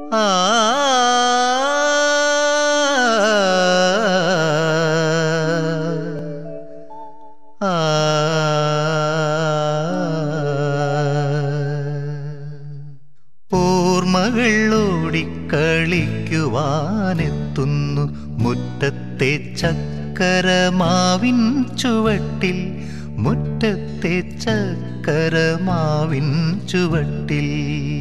ആ ആ ഓർമ്മകൾ ഓടിക്കളിക്കുവാനെത്തുന്നു മുറ്റത്തെ ചക്കരമാവിൻ ചുവട്ടിൽ മുറ്റത്തെ ചക്കരമാവിൻ ചുവട്ടിൽ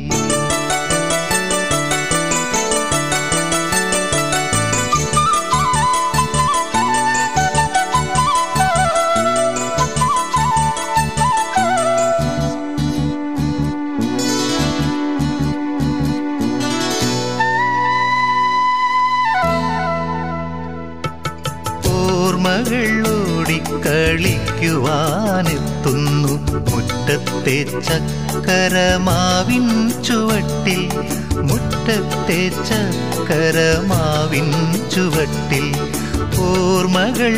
ഓർമ്മകൾ ഓടിക്കളിക്കുവാനെത്തുന്നു മുറ്റത്തെ ചക്കരമാവിൻ ചുവട്ടിൽ മുറ്റത്തെ ചക്കരമാവിൻ ചുവട്ടിൽ ഓർമ്മകൾ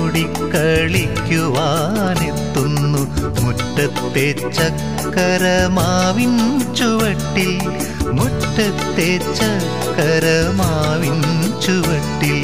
ഓടിക്കളിക്കുവാനെത്തുന്നു മുറ്റത്തെ ചക്കരമാവിൻ ചുവട്ടിൽ മുറ്റത്തെ ചക്കരമാവിൻ ചുവട്ടിൽ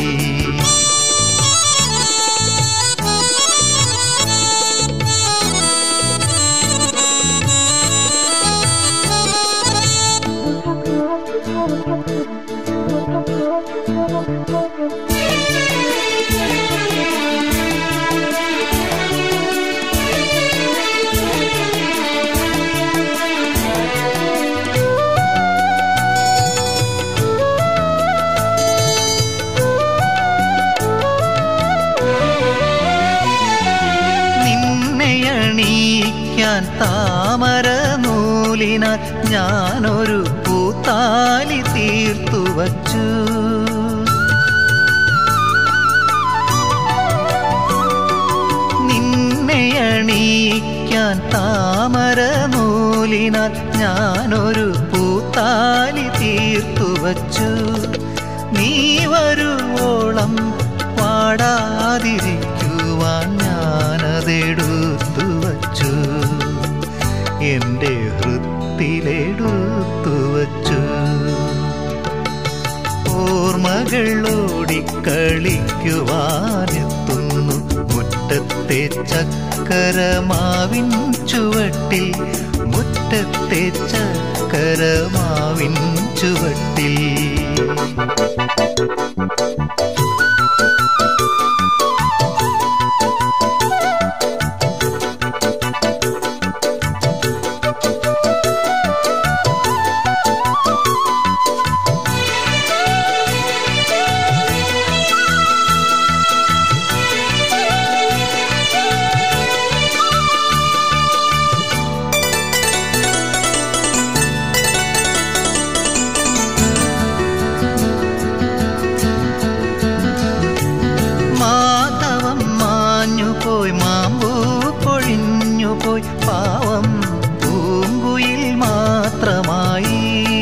നിന്നെയണീക്കാൻ താമര നൂലിനാൽ ഞാനൊരു പൂത്താലി തീർത്തു വച്ചു നിന്നെയണീക്കാൻ താമര നൂലിനാൽ ഞാനൊരു പൂത്താലി തീർത്തു വച്ചു നീ വരുവോളം പാടാതിരിക്കുവാൻ ഞാനതെടുത്തു വച്ചു എൻ്റെ ഹൃത്തിലെടുത്തു വച്ചു ഓർമ്മകൾ ഓടിക്കളിക്കുവാനെത്തുന്നു മുറ്റത്തെ ചക്കരമാവിൻ ചുവട്ടിൽ മുറ്റത്തെ ചക്കരമാവിൻ ചുവട്ടിൽ മാധവം മാഞ്ഞുപോയി മാമ്പൂ പൊഴിഞ്ഞുപോയി പാവം പൂങ്കുയിൽ മാത്രമായി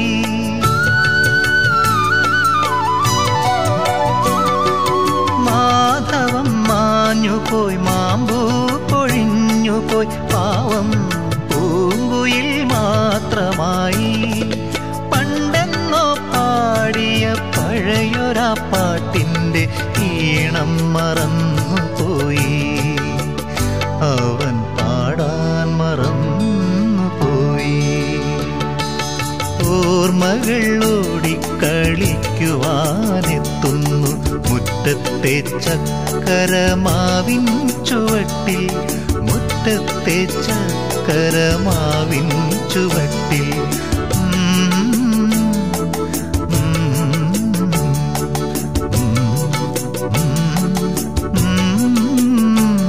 മാധവം മാഞ്ഞുപോയി മാമ്പൂ പൊഴിഞ്ഞുപോയി പാവം പൂങ്കുയിൽ മാത്രമായി പണ്ടെന്നോ പാടിയ പഴയൊരാ പാട്ടിൻ്റെ ഈണം മറന്നുപോയി അവൻ പാടാൻ മറന്നുപോയി ഓർമ്മകൾ ഓടിക്കളിക്കുവാനെത്തുന്നു മുറ്റത്തെ ചക്കരമാവിൻ ചുവട്ടിൽ മുറ്റത്തെ ചക്കരമാവിൻ ചുവട്ടിൽ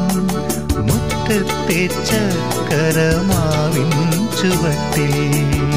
മുറ്റത്തെ ചക്കരമാവിൻ ചുവട്ടിൽ